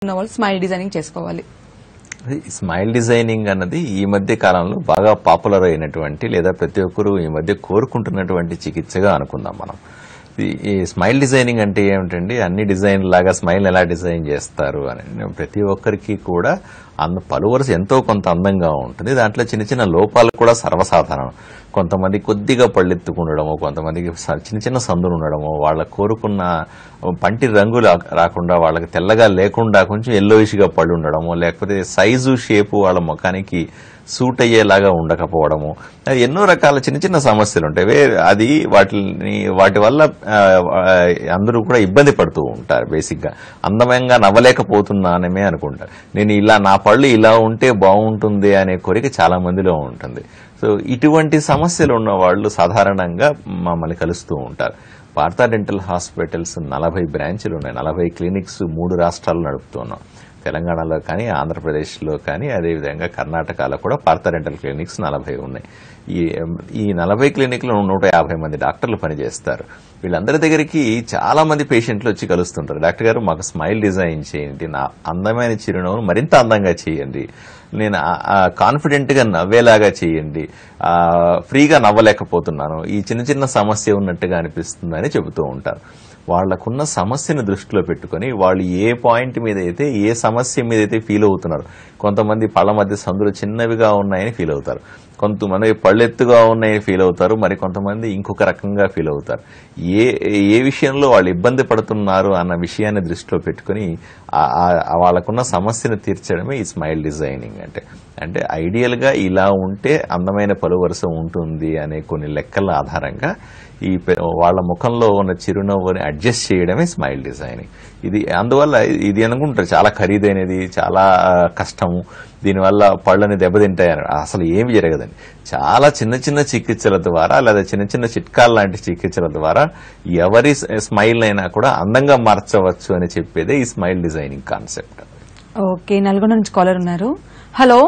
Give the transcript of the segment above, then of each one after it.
ఉన్న వాళ్ళు smile designing చేసుకోవాలి అది స్మైల్ డిజైనింగ్ అన్నది ఈ మధ్య కాలంలో బాగా పాపులర్ అయినటువంటి లేదా ప్రతి ఒక్కరూ ఈ మధ్య కోరుకుంటున్నటువంటి చికిత్సగా అనుకుందాం మనం ఈ- ఈ స్మైల్ డిజైనింగ్ అంటే ఏమిటండి అన్ని డిజైన్ లాగా స్మైల్ ఎలా డిజైన్ చేస్తారు అని ప్రతి ఒక్కరికి కూడా అంద పలువరుస ఎంతో కొంత అందంగా ఉంటుంది దాంట్లో చిన్న చిన్న లోపాలు కూడా సర్వసాధారణం కొంతమంది కొద్దిగా పళ్ళెత్తుకుండడము కొంతమందికి స- చిన్న చిన్న సందులు ఉండడము వాళ్ళ కోరుకున్న పంటి రంగు రా- రాకుండా వాళ్ళకి తెల్లగా లేకుండా కొంచెం ఎల్లోయిష్గా పళ్ళు ఉండడము లేకపోతే సైజు షేపు వాళ్ళ ముఖానికి సూట్ అయ్యేలాగా ఉండకపోవడము అది ఎన్నో రకాల చిన్న చిన్న సమస్యలు ఉంటాయి వే- అది వాటిని వాటి వల్ల ఆ, ఆ, అందరూ కూడా ఇబ్బంది పడుతూ ఉంటారు బేసిక్ గా అందమంగా నవ్వలేకపోతున్నానమే అనుకుంటారు నేను ఇలా నా పళ్ళు ఇలా ఉంటే బాగుంటుంది అనే కోరిక చాలా మందిలో ఉంటుంది సో ఇటువంటి సమస్యలు ఉన్న వాళ్ళు సాధారణంగా మమ్మల్ని కలుస్తూ ఉంటారు భారత డెంటల్ హాస్పిటల్స్ నలభై బ్రాంచ్లు ఉన్నాయి నలభై క్లినిక్స్ మూడు రాష్ట్రాలు నడుపుతున్నాం తెలంగాణలో కానీ ఆంధ్రప్రదేశ్లో కానీ అదేవిధంగా కర్ణాటకలో కూడా పార్థ డెంటల్ క్లినిక్స్ నలభై ఉన్నాయి ఈ ఈ నలభై క్లినిక్లో నూట యాభై మంది డాక్టర్లు పనిచేస్తారు వీళ్ళందరి దగ్గరికి చాలా మంది పేషెంట్లు వచ్చి కలుస్తుంటారు డాక్టర్ గారు మాకు స్మైల్ డిజైన్ చేయండి నా అందమైన చిరునవ్వును మరింత అందంగా చేయండి నేను కాన్ఫిడెంట్ గా నవ్వేలాగా చేయండి ఆ, ఫ్రీగా నవ్వలేకపోతున్నాను ఈ చిన్న చిన్న సమస్య ఉన్నట్టుగా అనిపిస్తుందని చెబుతూ ఉంటారు వాళ్లకున్న సమస్యను దృష్టిలో పెట్టుకొని వాళ్ళు ఏ పాయింట్ మీద అయితే ఏ సమస్య మీద అయితే ఫీల్ అవుతున్నారు కొంతమంది పళ్ళ మధ్య సందులు చిన్నవిగా ఉన్నాయని ఫీల్ అవుతారు కొంతమంది పళ్ళెత్తుగా ఉన్నాయని ఫీల్ అవుతారు మరి కొంతమంది ఇంకొక రకంగా ఫీల్ అవుతారు ఏ ఏ విషయంలో వాళ్ళు ఇబ్బంది పడుతున్నారు అన్న విషయాన్ని దృష్టిలో పెట్టుకుని ఆ- ఆ- వాళ్ళకున్న సమస్యను తీర్చడమే ఈ స్మైల్ డిజైనింగ్ అంటే అంటే ఐడియల్ గా ఇలా ఉంటే అందమైన పలు వరుస ఉంటుంది అనే కొన్ని లెక్కల ఆధారంగా ఈ పె- వాళ్ళ ముఖంలో ఉన్న చిరునవ్వుని అడ్జస్ట్ చేయడమే స్మైల్ డిజైనింగ్ ఇది అందువల్ల ఇది అనుకుంటారు చాలా ఖరీదైనది చాలా ఆ, కష్టము దీనివల్ల పళ్ళని దెబ్బతింటాయని అసలు ఏమి జరగదండి చాలా చిన్న చిన్న చికిత్సల ద్వారా లేదా చిన్న చిన్న చిట్కాల లాంటి చికిత్సల ద్వారా ఎవరి స్మైల్ అయినా కూడా అందంగా మార్చవచ్చు అని చెప్పేదే ఈ smile designing concept okay Nalgonda నుంచి కాలర్ ఉన్నారు హలో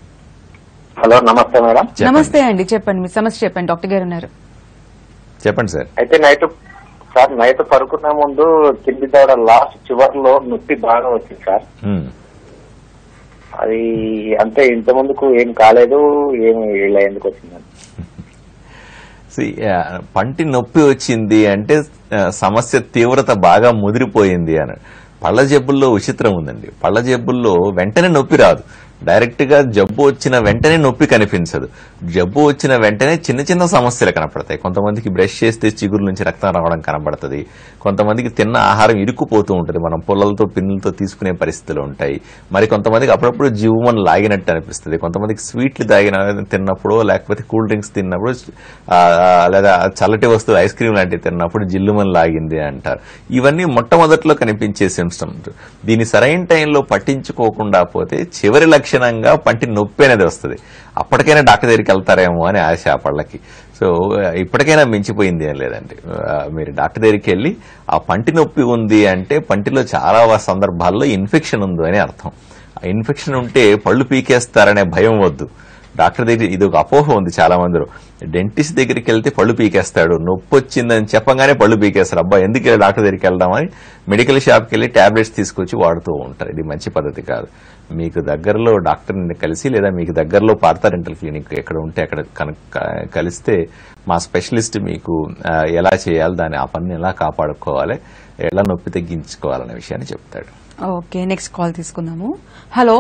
హలో నమస్తే మేడం చెప్పండి. నమస్తే అండి చెప్పండి మీ సమస్య చెప్పండి డాక్టర్ గారు ఉన్నారు చెప్పండి సార్ అయితే నైట్ సార్ నైట్ పడుకునే ముందు కింది దవడ లాస్ట్ చివర్లో నొప్పి బాగా వచ్చింది సార్ హ్మ్. అది అంతే ఇంత ముందుకు ఏం కాలేదు ఏం ఇలా ఎందుకు వచ్చిందని See, ఆ, పంటి నొప్పి వచ్చింది అంటే ఆ, సమస్య తీవ్రత బాగా ముదిరిపోయింది అని పళ్ళ జబ్బుల్లో విచిత్రం ఉందండి పళ్ళ జబ్బుల్లో వెంటనే నొప్పి రాదు డైరెక్ట్ గా జబ్బు వచ్చిన వెంటనే నొప్పి కనిపించదు జబ్బు వచ్చిన వెంటనే చిన్న చిన్న సమస్యలు కనపడతాయి కొంతమందికి బ్రష్ చేస్తే చిగురు నుంచి రక్తం రావడం కనబడుతుంది కొంతమందికి తిన్న ఆహారం ఇరుక్కుపోతూ ఉంటుంది మనం పుల్లలతో పిన్నులతో తీసుకునే పరిస్థితులు ఉంటాయి మరి కొంతమందికి అప్పుడప్పుడు జీవమని లాగినట్టు అనిపిస్తుంది కొంతమందికి స్వీట్లు తాగిన తిన్నప్పుడు లేకపోతే కూల్ డ్రింక్స్ తిన్నప్పుడు ఆ, ఆ, లేదా చల్లటి వస్తువు ఐస్ క్రీమ్ లాంటివి తిన్నప్పుడు జిల్లుమని లాగింది అంటారు ఇవన్నీ మొట్టమొదట్లో కనిపించే సిమ్టమ్స్ దీన్ని సరైన టైంలో పట్టించుకోకుండా పోతే చివరి లక్షణంగా పంటి నొప్పి అనేది వస్తుంది అప్పటికైనా డాక్టర్ దగ్గరికి వెళ్తారేమో అని ఆశ ఆ పళ్ళకి సో ఆ, ఇప్పటికైనా మించిపోయింది ఏం లేదండి ఆ, మీరు డాక్టర్ దగ్గరికి వెళ్ళి ఆ పంటి నొప్పి ఉంది అంటే పంటిలో చాలా సందర్భాల్లో ఇన్ఫెక్షన్ ఉంది అని అర్థం ఆ ఇన్ఫెక్షన్ ఉంటే పళ్ళు పీకేస్తారనే భయం వద్దు డాక్టర్ దగ్గర ఇది ఒక అపోహ ఉంది చాలా మందిలో డెంటిస్ట్ దగ్గరికి వెళ్తే పళ్ళు పీకేస్తాడు నొప్పి వచ్చిందని చెప్పగానే పళ్ళు పీకేస్తారు అబ్బా ఎందుకు ఇలా డాక్టర్ దగ్గరికి వెళ్దామని మెడికల్ షాప్కి వెళ్ళి టాబ్లెట్స్ తీసుకొచ్చి వాడుతూ ఉంటారు ఇది మంచి పద్ధతి కాదు మీకు దగ్గరలో డాక్టర్ని కలిసి లేదా మీకు దగ్గరలో పార్థ డెంటల్ క్లినిక్ ఎక్కడ ఉంటే అక్కడ కనుక కలిస్తే మా స్పెషలిస్ట్ మీకు ఆ, ఎలా చేయాలి దాని ఆ పనిని ఎలా కాపాడుకోవాలి ఎలా నొప్పి తగ్గించుకోవాలనే విషయాన్ని చెప్తాడు ఓకే నెక్స్ట్ కాల్ తీసుకుందాము hello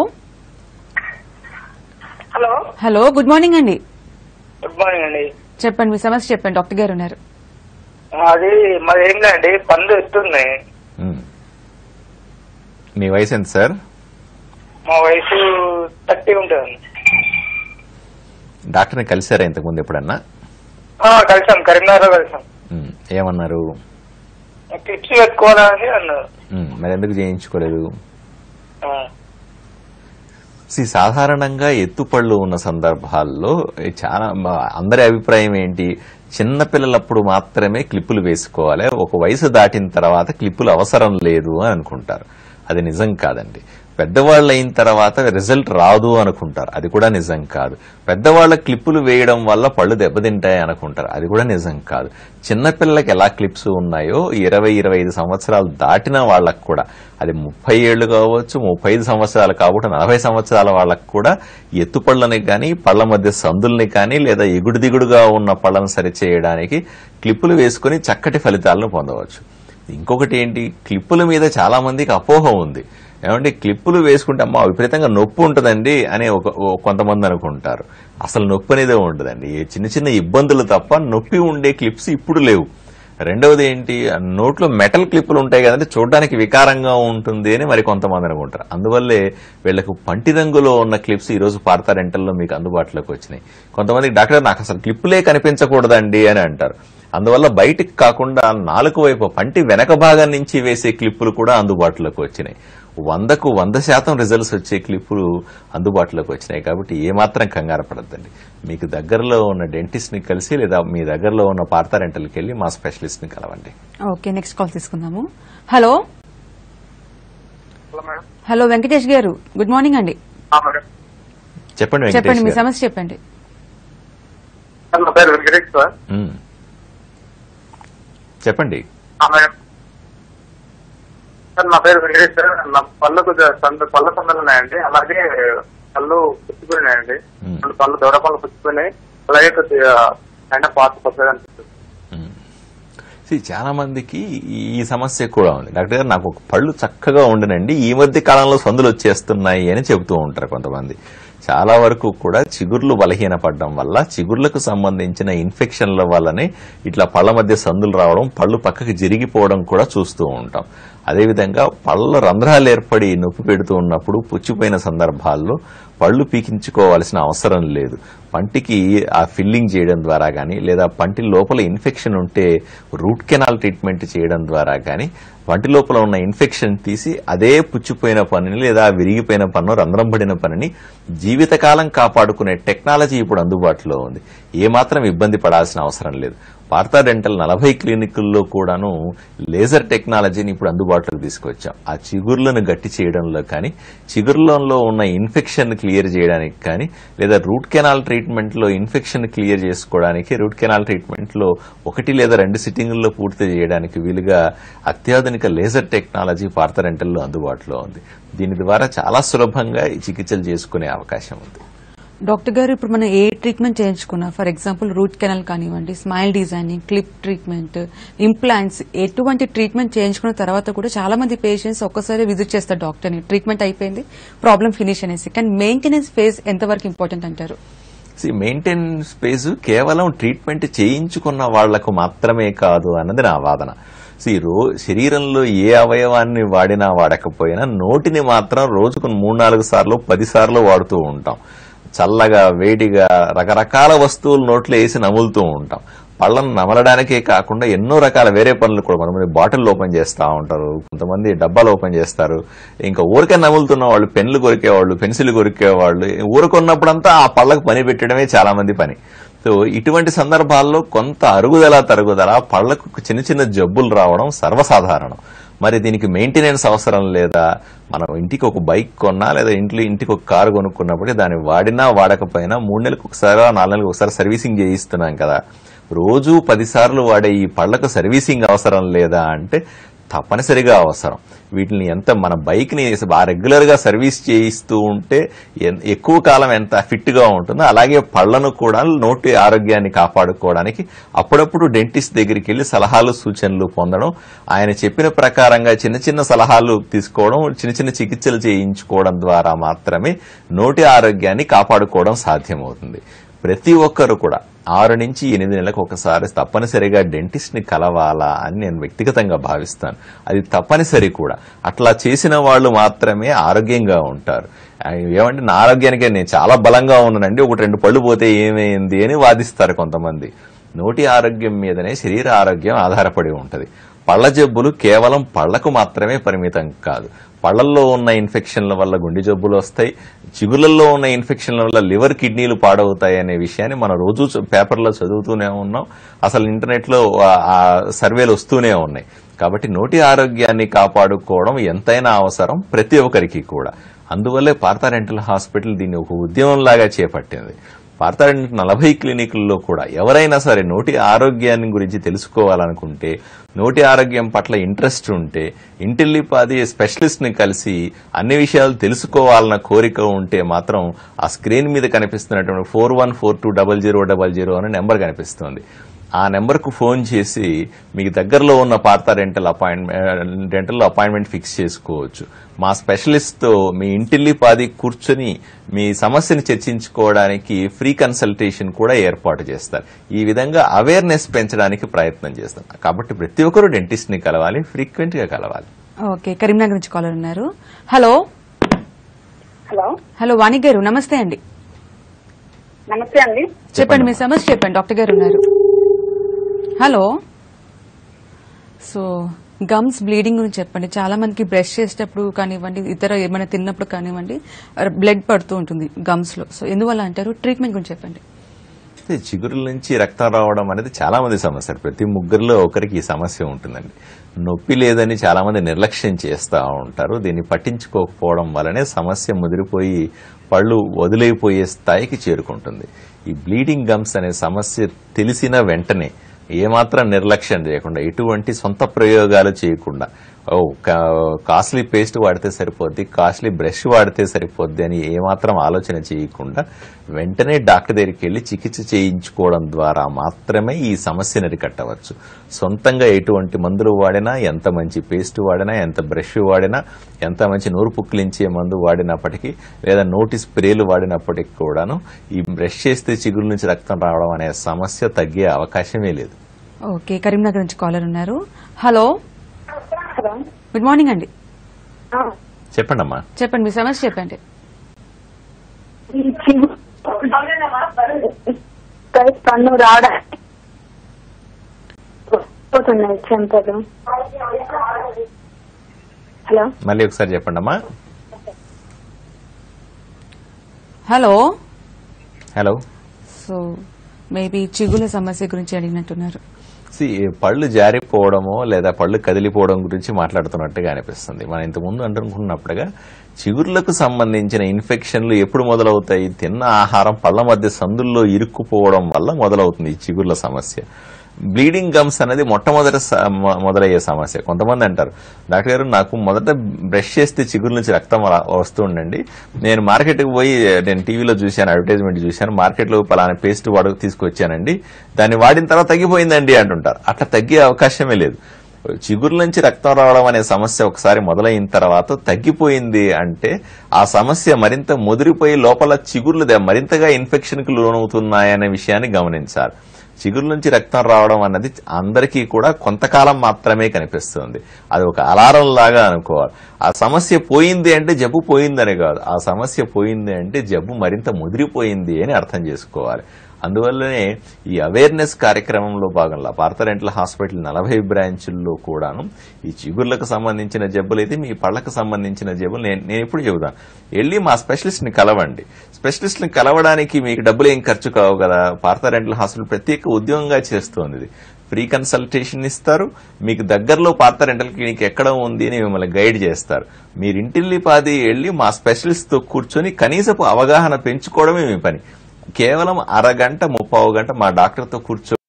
hello hello good morning అండి గుడ్ మార్నింగ్ అండి చెప్పండి మీ సమస్య చెప్పండి డాక్టర్ గారు ఉన్నారు అది మరి ఏం లేదండి పనులు ఎత్తున్నాయి ఉమ్. మీ వయసు ఎంత సార్ మా వయసు థర్టీ ఉంటుంది డాక్టర్ని కలిసారా ఇంతకుముందు ఎప్పుడన్నా కలిసాం కరీంనగర్లో కలిసాం ఉమ్, ఏమన్నారు క్లిప్స్ పెట్టుకోవాలని అన్నారు ఉమ్, మరి ఎందుకు చేయించుకోలేదు ఆ, See, సాధారణంగా ఎత్తుపళ్ళు ఉన్న సందర్భాల్లో ఈ చాలా మ- అందరి అభిప్రాయం ఏంటి చిన్న పిల్లలప్పుడు మాత్రమే క్లిప్పులు వేసుకోవాలి ఒక వయసు దాటిన తర్వాత క్లిప్పులు అవసరం లేదు అని అనుకుంటారు అది నిజం కాదండి పెద్దవాళ్ళు అయిన తర్వాత రిజల్ట్ రాదు అనుకుంటారు అది కూడా నిజం కాదు పెద్దవాళ్ళ క్లిప్పులు వేయడం వల్ల పళ్ళు దెబ్బతింటాయి అనుకుంటారు అది కూడా నిజం కాదు చిన్నపిల్లలకి ఎలా క్లిప్స్ ఉన్నాయో ఇరవై ఇరవై ఐదు సంవత్సరాలు దాటిన వాళ్ళకు కూడా అది ముప్పై ఏళ్ళు కావచ్చు ముప్పై ఐదు సంవత్సరాలు కాబట్టి నలభై సంవత్సరాల వాళ్ళకు కూడా ఎత్తుపళ్ళని కానీ పళ్ళ మధ్య సందుల్ని కానీ లేదా ఎగుడు దిగుడుగా ఉన్న పళ్ళను సరిచేయడానికి క్లిప్పులు వేసుకుని చక్కటి ఫలితాలను పొందవచ్చు ఇంకొకటి ఏంటి క్లిప్పుల మీద చాలా మందికి అపోహ ఉంది ఏమంటే క్లిప్పులు వేసుకుంటే అమ్మా విపరీతంగా నొప్పి ఉంటుందండి అని ఒక ఓ- కొంతమంది అనుకుంటారు అసలు నొప్పి అనేది ఉండదండి ఈ చిన్న చిన్న ఇబ్బందులు తప్ప నొప్పి ఉండే క్లిప్స్ ఇప్పుడు లేవు రెండవది ఏంటి ఆ నోట్లో మెటల్ క్లిప్పులు ఉంటాయి కదంటే చూడడానికి వికారంగా ఉంటుంది అని మరి కొంతమంది అనుకుంటారు అందువల్లే వీళ్ళకు పంటి రంగులో ఉన్న క్లిప్స్ ఈ రోజు పార్తా రెంటల్లో మీకు అందుబాటులోకి వచ్చినాయి కొంతమంది డాక్టర్ నాకు అసలు క్లిప్పులే కనిపించకూడదండి అని అంటారు అందువల్ల బయటికి కాకుండా నాలుగు వైపు పంటి వెనక భాగం నుంచి వేసే క్లిప్పులు కూడా అందుబాటులోకి వచ్చినాయి వందకు వంద శాతం రిజల్ట్స్ వచ్చే క్లిప్పులు అందుబాటులోకి వచ్చినాయి కాబట్టి ఏమాత్రం కంగారు పడద్దండి మీకు దగ్గరలో ఉన్న డెంటిస్ట్ ని కలిసి లేదా మీ దగ్గరలో ఉన్న పార్తా రెంటల్కి వెళ్ళి మా స్పెషలిస్ట్ ని కలవండి ఓకే నెక్స్ట్ కాల్ తీసుకుందాము hello hello madam hello Venkatesh గారు గుడ్ మార్నింగ్ అండి ఆ, మేడం చెప్పండి చెప్పండి వెంకటేష్ మీ గారు. సమస్య చెప్పండి సార్ నా పేరు వెంకటేష్ సార్ ఉమ్. చెప్పండి ఆ, మేడం సార్ నా పేరు వెంకటేష్ సార్ నా పళ్ళకు జ- సంద పళ్ళ సందలు ఉన్నాయండి అలాగే పళ్ళు పుచ్చిపోయినాయండి మ్మ్. రెండు పళ్ళు దొర పళ్ళు పుచ్చిపోయినాయి అలాగే కొద్దిగా అయినా పాత కొత్తగా అనిపిస్తుంది See, చాలా మందికి ఈ- ఈ సమస్య కూడా ఉంది డాక్టర్ గారు నాకు ఒక పళ్ళు చక్కగా ఉండినండి ఈ మధ్య కాలంలో సందులు వచ్చేస్తున్నాయి అని చెబుతూ ఉంటారు కొంతమంది చాలా వరకు కూడా చిగుర్లు బలహీనపడడం వల్ల చిగుర్లకు సంబంధించిన ఇన్ఫెక్షన్ల వల్లనే ఇట్లా పళ్ళ మధ్య సందులు రావడం పళ్ళు పక్కకి జరిగిపోవడం కూడా చూస్తూ ఉంటాం అదేవిధంగా పళ్ళ రంధ్రాలు ఏర్పడి నొప్పి పెడుతూ ఉన్నప్పుడు పుచ్చిపోయిన సందర్భాల్లో పళ్ళు పీకించుకోవాల్సిన అవసరం లేదు పంటికి ఆ ఫిల్లింగ్ చేయడం ద్వారా కానీ లేదా పంటి లోపల ఇన్ఫెక్షన్ ఉంటే రూట్ కెనాల్ ట్రీట్మెంట్ చేయడం ద్వారా కానీ పంటి లోపల ఉన్న ఇన్ఫెక్షన్ తీసి అదే పుచ్చిపోయిన పనిని లేదా విరిగిపోయిన పన్ను రంధ్రం పడిన పనిని జీవితకాలం కాపాడుకునే టెక్నాలజీ ఇప్పుడు అందుబాటులో ఉంది ఏమాత్రం ఇబ్బంది పడాల్సిన అవసరం లేదు పార్థా డెంటల్ నలభై క్లినికుల్లో కూడాను లేజర్ టెక్నాలజీని ఇప్పుడు అందుబాటులోకి తీసుకొచ్చాం ఆ చిగుర్లను గట్టి చేయడంలో కానీ చిగుర్లలో ఉన్న ఇన్ఫెక్షన్ క్లియర్ చేయడానికి కానీ లేదా రూట్ కెనాల్ ట్రీట్మెంట్ లో ఇన్ఫెక్షన్ క్లియర్ చేసుకోవడానికి రూట్ కెనాల్ ట్రీట్మెంట్ లో ఒకటి లేదా రెండు సిట్టింగుల్లో పూర్తి చేయడానికి వీలుగా అత్యాధునిక లేజర్ టెక్నాలజీ పార్థా డెంటల్లో అందుబాటులో ఉంది దీని ద్వారా చాలా సులభంగా ఈ చికిత్సలు చేసుకునే అవకాశం ఉంది డాక్టర్ గారు ఇప్పుడు మనం ఏ ట్రీట్మెంట్ చేయించుకున్నా ఫర్ ఎగ్జాంపుల్ రూట్ కెనాల్ కానివ్వండి smile designing clip treatment implants ఎటువంటి ట్రీట్మెంట్ చేయించుకున్న తర్వాత కూడా చాలా మంది పేషెంట్స్ ఒక్కసారి విజిట్ చేస్తారు డాక్టర్ని ట్రీట్మెంట్ అయిపోయింది ప్రాబ్లం ఫినిష్ అనేసి కానీ మెయింటెనెన్స్ ఫేజ్ ఎంతవరకు ఇంపార్టెంట్ అంటారు మెయింటైన్ స్పేస్ కేవలం ట్రీట్మెంట్ చేయించుకున్న వాళ్లకు మాత్రమే కాదు అన్నది నా వాదన See, రో శరీరంలో ఏ అవయవాన్ని వాడినా వాడకపోయినా నోటిని మాత్రం రోజుకు మూడు నాలుగు సార్లు పది సార్లు వాడుతూ ఉంటాం చల్లగా వేడిగా రకరకాల వస్తువులు నోట్లో వేసి నములుతూ ఉంటాం పళ్ళను నమలడానికే కాకుండా ఎన్నో రకాల వేరే పనులు కూడా కొంతమంది బాటిల్ ఓపెన్ చేస్తూ ఉంటారు కొంతమంది డబ్బాలు ఓపెన్ చేస్తారు ఇంకా ఊరికే నములుతున్న వాళ్ళు పెన్లు కొరికేవాళ్ళు పెన్సిల్ కొరికేవాళ్ళు ఊరుకున్నప్పుడంతా ఆ పళ్ళకు పని పెట్టడమే చాలా మంది పని సో ఇటువంటి సందర్భాల్లో కొంత అరుగుదల తరుగుదల పళ్లకు చిన్న చిన్న జబ్బులు రావడం సర్వసాధారణం మరి దీనికి మెయింటెనెన్స్ అవసరం లేదా మనం ఇంటికి ఒక బైక్ కొన్నా లేదా ఇంట్లో ఇంటికి ఒక కారు కొనుక్కున్నప్పుడు దాన్ని వాడినా వాడకపోయినా మూడు నెలలకు ఒకసారి నాలుగు నెలలకు ఒకసారి సర్వీసింగ్ చేయిస్తున్నాం కదా రోజు పదిసార్లు వాడే ఈ పళ్లకు సర్వీసింగ్ అవసరం లేదా అంటే తప్పనిసరిగా అవసరం వీటిని ఎంత మన బైక్ ని బాగా రెగ్యులర్ గా సర్వీస్ చేయిస్తూ ఉంటే ఎన్- ఎక్కువ కాలం ఎంత ఫిట్ గా ఉంటుందో అలాగే పళ్లను కూడా నోటి ఆరోగ్యాన్ని కాపాడుకోవడానికి అప్పుడప్పుడు డెంటిస్ట్ దగ్గరికి వెళ్లి సలహాలు సూచనలు పొందడం ఆయన చెప్పిన ప్రకారంగా చిన్న చిన్న సలహాలు తీసుకోవడం చిన్న చిన్న చికిత్సలు చేయించుకోవడం ద్వారా మాత్రమే నోటి ఆరోగ్యాన్ని కాపాడుకోవడం సాధ్యమవుతుంది ప్రతి ఒక్కరు కూడా ఆరు నుంచి ఎనిమిది నెలలకు ఒకసారి తప్పనిసరిగా డెంటిస్ట్ ని కలవాలా అని నేను వ్యక్తిగతంగా భావిస్తాను అది తప్పనిసరి కూడా అట్లా చేసిన వాళ్ళు మాత్రమే ఆరోగ్యంగా ఉంటారు ఆ, ఏమంటే నా ఆరోగ్యానికే నేను చాలా బలంగా ఉన్నానండి ఒకటి రెండు పళ్ళు పోతే ఏమైంది అని వాదిస్తారు కొంతమంది నోటి ఆరోగ్యం మీదనే శరీర ఆరోగ్యం ఆధారపడి ఉంటది పళ్ళ జబ్బులు కేవలం పళ్లకు మాత్రమే పరిమితం కాదు పళ్లల్లో ఉన్న ఇన్ఫెక్షన్ల వల్ల గుండె జబ్బులు వస్తాయి చిగుళ్ళల్లో ఉన్న ఇన్ఫెక్షన్ల వల్ల లివర్ కిడ్నీలు పాడవుతాయి అనే విషయాన్ని మనం రోజు చ- పేపర్లో చదువుతూనే ఉన్నాం అసలు ఇంటర్నెట్ లో ఆ- ఆ సర్వేలు వస్తూనే ఉన్నాయి కాబట్టి నోటి ఆరోగ్యాన్ని కాపాడుకోవడం ఎంతైనా అవసరం ప్రతి ఒక్కరికి కూడా అందువల్లే పార్థా డెంటల్ హాస్పిటల్ దీన్ని ఒక ఉద్యమంలాగా చేపట్టింది పార్థా డెంటల్ నలభై క్లినిక్లలో కూడా ఎవరైనా సరే నోటి ఆరోగ్యాన్ని గురించి తెలుసుకోవాలనుకుంటే నోటి ఆరోగ్యం పట్ల ఇంట్రెస్ట్ ఉంటే ఇంటిల్లిపాది స్పెషలిస్ట్ ని కలిసి అన్ని విషయాలు తెలుసుకోవాలన్న కోరిక ఉంటే మాత్రం ఆ స్క్రీన్ మీద కనిపిస్తున్నటువంటి four one four two double zero double zero అనే నెంబర్ కనిపిస్తుంది ఆ నెంబర్కు ఫోన్ చేసి మీకు దగ్గరలో ఉన్న పార్తా రెంటల్ అపాయింట్మెంట్ రెంటల్లో అపాయింట్మెంట్ ఫిక్స్ చేసుకోవచ్చు మా స్పెషలిస్ట్తో మీ ఇంటిల్లిపాది కూర్చొని మీ సమస్యని చర్చించుకోవడానికి ఫ్రీ కన్సల్టేషన్ కూడా ఏర్పాటు చేస్తారు ఈ విధంగా అవేర్నెస్ పెంచడానికి ప్రయత్నం చేస్తాం కాబట్టి ప్రతి ఒక్కరూ డెంటిస్ట్ని కలవాలి ఫ్రీక్వెంట్ గా కలవాలి ఓకే కరీంనగర్ నుంచి కాలర్ ఉన్నారు హలో హలో హలో వాణి గారు నమస్తే అండి నమస్తే అండి చెప్పండి మీ సమస్య చెప్పండి డాక్టర్ గారు ఉన్నారు హలో సో గమ్స్ బ్లీడింగ్ గురించి చెప్పండి చాలా మందికి బ్రష్ చేసేటప్పుడు కానివ్వండి ఇతర ఏమైనా తిన్నప్పుడు కానివ్వండి బ్లడ్ పడుతూ ఉంటుంది గమ్స్ లో సో ఎందువల్ల అంటారు ట్రీట్మెంట్ గురించి చెప్పండి అయితే చిగురుల నుంచి రక్తం రావడం అనేది చాలా మంది సమస్య ప్రతి ముగ్గురులో ఒకరికి ఈ సమస్య ఉంటుందండి నొప్పి లేదని చాలా మంది నిర్లక్ష్యం చేస్తూ ఉంటారు దీన్ని పట్టించుకోకపోవడం వల్లనే సమస్య ముదిరిపోయి పళ్ళు వదిలేపోయే స్థాయికి చేరుకుంటుంది ఈ బ్లీడింగ్ గమ్స్ అనే సమస్య తెలిసిన వెంటనే ఏమాత్రం నిర్లక్ష్యం చేయకుండా ఎటువంటి సొంత ప్రయోగాలు చేయకుండా ఓ కా- కాస్ట్లీ పేస్ట్ వాడితే సరిపోద్ది కాస్ట్లీ బ్రష్ వాడితే సరిపోద్ది అని ఏమాత్రం ఆలోచన చేయకుండా వెంటనే డాక్టర్ దగ్గరికి వెళ్ళి చికిత్స చేయించుకోవడం ద్వారా మాత్రమే ఈ సమస్యను అరికట్టవచ్చు సొంతంగా ఎటువంటి మందులు వాడినా ఎంత మంచి పేస్ట్ వాడినా ఎంత బ్రష్ వాడినా ఎంత మంచి నోరు పుక్కిలించే మందు వాడినప్పటికీ లేదా నోటి స్ప్రేలు వాడినప్పటికీ కూడాను ఈ బ్రష్ చేస్తే చిగురు నుంచి రక్తం రావడం అనే సమస్య తగ్గే అవకాశమే లేదు ఓకే కరీంనగర్ నుంచి కాలర్ ఉన్నారు హలో హలో గుడ్ మార్నింగ్ అండి ఆ, చెప్పండి అమ్మా చెప్పండి మీ సమస్య చెప్పండి ఈ చిగు పై పన్ను రావడానికి పోతున్నాయి చెంపలు హలో మళ్ళీ ఒకసారి చెప్పండి అమ్మా హలో హలో సో మేబీ చిగుల సమస్య గురించి అడిగినట్టున్నారు See, పళ్ళు జారిపోవడమో లేదా పళ్ళు కదిలిపోవడం గురించి మాట్లాడుతున్నట్టుగా అనిపిస్తుంది మనం ఇంతకుముందు అనుకున్నప్పుడుగా చిగుర్లకు సంబంధించిన ఇన్ఫెక్షన్లు ఎప్పుడు మొదలవుతాయి తిన్న ఆహారం పళ్ళ మధ్య సందుల్లో ఇరుక్కుపోవడం వల్ల మొదలవుతుంది ఈ చిగుర్ల సమస్య బ్లీడింగ్ గమ్స్ అనేది మొట్టమొదటి స- మొ- మొదలయ్యే సమస్య కొంతమంది అంటారు డాక్టర్ గారు నాకు మొదట బ్రష్ చేస్తే చిగురు నుంచి రక్తం రా- వస్తుండండి నేను మార్కెట్కి పోయి నేను టీవీలో చూశాను అడ్వర్టైజ్మెంట్ చూశాను మార్కెట్లో పలానా పేస్ట్ వాడు తీసుకొచ్చానండి దాన్ని వాడిన తర్వాత తగ్గిపోయిందండి అంటుంటారు అట్లా తగ్గే అవకాశమే లేదు చిగురు నుంచి రక్తం రావడం అనే సమస్య ఒకసారి మొదలైన తర్వాత తగ్గిపోయింది అంటే ఆ సమస్య మరింత ముదిరిపోయి లోపల చిగుర్లు ద- మరింతగా ఇన్ఫెక్షన్ కు లోనవుతున్నాయనే విషయాన్ని గమనించాలి చిగురు నుంచి రక్తం రావడం అన్నది అందరికీ కూడా కొంతకాలం మాత్రమే కనిపిస్తుంది అది ఒక అలారం లాగా అనుకోవాలి ఆ సమస్య పోయింది అంటే జబ్బు పోయిందని కాదు ఆ సమస్య పోయింది అంటే జబ్బు మరింత ముదిరిపోయింది అని అర్థం చేసుకోవాలి అందువల్లనే ఈ అవేర్నెస్ కార్యక్రమంలో భాగంగా భారత రెంటల్ హాస్పిటల్ నలభై బ్రాంచుల్లో కూడాను ఈ చిగుర్లకు సంబంధించిన జబ్బులు అయితే మీ పళ్ళకు సంబంధించిన జబ్బులు నేను నేను ఎప్పుడు చెబుతాను వెళ్ళి మా స్పెషలిస్ట్ ని కలవండి స్పెషలిస్ట్ ని కలవడానికి మీకు డబ్బులు ఏం ఖర్చు కావు కదా భారత రెంటల్ హాస్పిటల్ ప్రత్యేక ఉద్యోగంగా చేస్తోంది ఇది ఫ్రీ కన్సల్టేషన్ ఇస్తారు మీకు దగ్గరలో పాత రెంటల్ క్లినిక్ ఎక్కడ ఉంది అని మిమ్మల్ని గైడ్ చేస్తారు మీరు ఇంటిల్లి పాది వెళ్ళి మా స్పెషలిస్ట్ తో కూర్చొని కనీసపు అవగాహన పెంచుకోవడమే మీ పని కేవలం అరగంట ముప్పావు గంట మా డాక్టర్తో కూర్చో